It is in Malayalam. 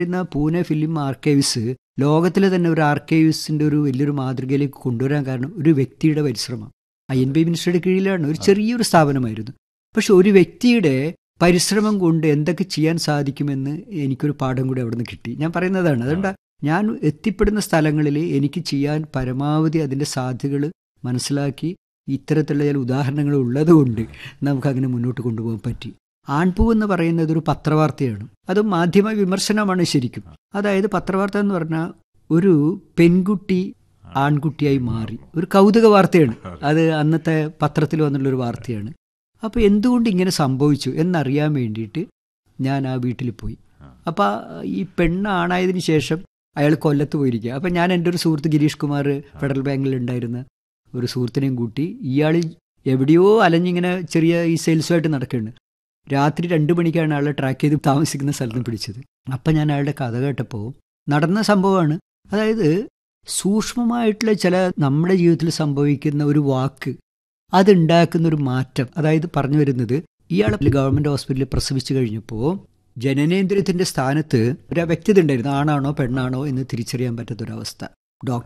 ഇന്ന് പൂനെ ഫിലിം ആർക്കൈവ്സ് ലോകത്തിലെ തന്നെ ഒരു ആർക്കൈവ്സിന്റെ ഒരു വലിയൊരു മാതൃകയിലേക്ക് കൊണ്ടുവരാൻ കാരണം ഒരു വ്യക്തിയുടെ പരിശ്രമം ഐ എൻ ബി മിനിസ്റ്ററുടെ കീഴിലാണ് ഒരു ചെറിയൊരു സ്ഥാപനമായിരുന്നു പക്ഷെ ഒരു വ്യക്തിയുടെ പരിശ്രമം കൊണ്ട് എന്തൊക്കെ ചെയ്യാൻ സാധിക്കുമെന്ന് എനിക്കൊരു പാഠം കൂടി അവിടെ നിന്ന് കിട്ടി ഞാൻ പറയുന്നതാണ് അതുകൊണ്ട് ഞാൻ എത്തിപ്പെടുന്ന സ്ഥലങ്ങളിൽ എനിക്ക് ചെയ്യാൻ പരമാവധി അതിൻ്റെ സാധ്യതകൾ മനസ്സിലാക്കി ഇത്തരത്തിലുള്ള ചില ഉദാഹരണങ്ങൾ ഉള്ളതുകൊണ്ട് നമുക്കങ്ങനെ മുന്നോട്ട് കൊണ്ടുപോകാൻ പറ്റി ആൺപൂ എന്ന് പറയുന്നത് ഒരു പത്രവാർത്തയാണ് അത് മാധ്യമ വിമർശനമാണ് ശരിക്കും അതായത് പത്രവാർത്ത എന്ന് പറഞ്ഞാൽ ഒരു പെൺകുട്ടി ആൺകുട്ടിയായി മാറി ഒരു കൗതുക വാർത്തയാണ് അത് അന്നത്തെ പത്രത്തിൽ വന്നുള്ളൊരു വാർത്തയാണ് അപ്പോൾ എന്തുകൊണ്ട് ഇങ്ങനെ സംഭവിച്ചു എന്നറിയാൻ വേണ്ടിയിട്ട് ഞാൻ ആ വീട്ടിൽ പോയി അപ്പോൾ ഈ പെണ്ണ് ആണായതിനു ശേഷം അയാൾ കൊല്ലത്ത് പോയിരിക്കുക അപ്പം ഞാൻ എൻ്റെ ഒരു സുഹൃത്ത് ഗിരീഷ് കുമാർ ഫെഡറൽ ബാങ്കിൽ ഉണ്ടായിരുന്ന ഒരു സുഹൃത്തിനെയും കൂട്ടി ഇയാൾ എവിടെയോ അലഞ്ഞിങ്ങനെ ചെറിയ ഈ സെയിൽസുമായിട്ട് നടക്കുന്നുണ്ട് രാത്രി രണ്ട് മണിക്കാണ് അയാളെ ട്രാക്ക് ചെയ്ത് താമസിക്കുന്ന സ്ഥലത്ത് പിടിച്ചത് അപ്പം ഞാൻ അയാളുടെ കഥ കേട്ടപ്പോൾ നടന്ന സംഭവമാണ് അതായത് സൂക്ഷ്മമായിട്ടുള്ള ചില നമ്മുടെ ജീവിതത്തിൽ സംഭവിക്കുന്ന ഒരു വാക്ക് അതുണ്ടാക്കുന്ന ഒരു മാറ്റം അതായത് പറഞ്ഞു വരുന്നത് ഇയാൾ ഗവൺമെൻറ് ഹോസ്പിറ്റലിൽ പ്രസവിച്ചു കഴിഞ്ഞപ്പോൾ ജനനേന്ദ്രിയത്തിൻ്റെ സ്ഥാനത്ത് ഒരു വ്യക്തിത ഉണ്ടായിരുന്നു ആണാണോ പെണ്ണാണോ എന്ന് തിരിച്ചറിയാൻ പറ്റാത്തൊരവസ്ഥ ഡോക്ടർ